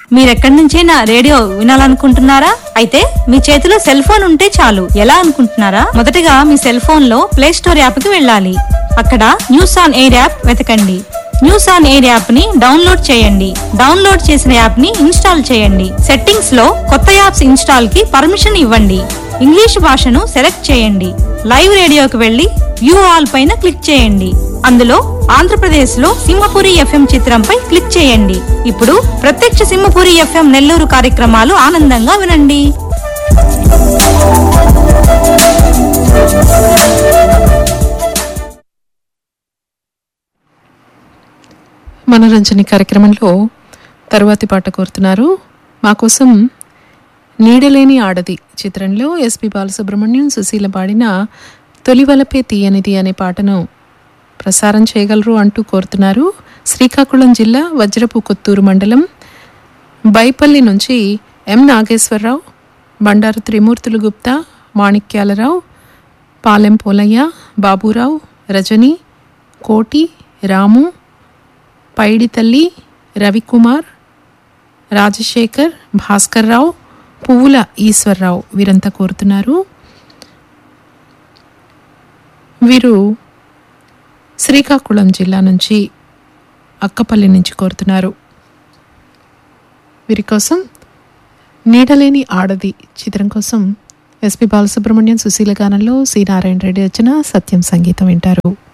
మీరెక్కడి నుంచైనా రేడియో వినాలనుకుంటున్నారా అయితే మీ చేతిలో సెల్ ఫోన్ ఉంటే చాలు ఎలా అనుకుంటున్నారా మొదటగా మీ సెల్ ఫోన్ లో ప్లే స్టోర్ యాప్ కి వెళ్ళాలి అక్కడ న్యూస్ ఆన్ ఎయిర్ యాప్ వెతకండి న్యూస్ ఆన్ ఎయిర్ యాప్ ని డౌన్లోడ్ చేయండి డౌన్లోడ్ చేసిన యాప్ ని ఇన్స్టాల్ చేయండి సెట్టింగ్స్ లో కొత్త యాప్స్ ఇన్స్టాల్ కి పర్మిషన్ ఇవ్వండి ఇంగ్లీష్ భాషను సెలెక్ట్ చేయండి లైవ్ రేడియోకి వెళ్లి వ్యూ ఆల్ పైన క్లిక్ చేయండి అందులో ఆంధ్రప్రదేశ్ లో సింహపురి ఎఫ్ఎం చిత్రంపై క్లిక్ చేయండి ఇప్పుడు ప్రత్యక్ష సింహపురి ఎఫ్ఎం నెల్లూరు కార్యక్రమాలు ఆనందంగా వినండి మనోరంజని కార్యక్రమంలో తరువాతి పాట కోరుతున్నారు మా కోసం నీడలేని ఆడది చిత్రంలో ఎస్పి బాలసుబ్రహ్మణ్యం సుశీల పాడిన తొలివలపే తీయనిది అనే పాటను ప్రసారం చేయగలరు అంటూ కోరుతున్నారు శ్రీకాకుళం జిల్లా వజ్రపు కొత్తూరు మండలం బైపల్లి నుంచి ఎం నాగేశ్వరరావు బండారు త్రిమూర్తులు గుప్తా మాణిక్యాలరావు పాలెం పోలయ్య బాబురావు రజని కోటి రాము పైడితల్లి రవికుమార్ రాజశేఖర్ భాస్కర్రావు పువ్వుల ఈశ్వర్రావు వీరంతా కోరుతున్నారు వీరు శ్రీకాకుళం జిల్లా నుంచి అక్కపల్లి నుంచి కోరుతున్నారు వీరి కోసం నీడలేని ఆడది చిత్రం కోసం ఎస్పి బాలసుబ్రహ్మణ్యం సుశీల గానంలో సి నారాయణ రెడ్డి వచ్చిన సత్యం సంగీతం వింటారు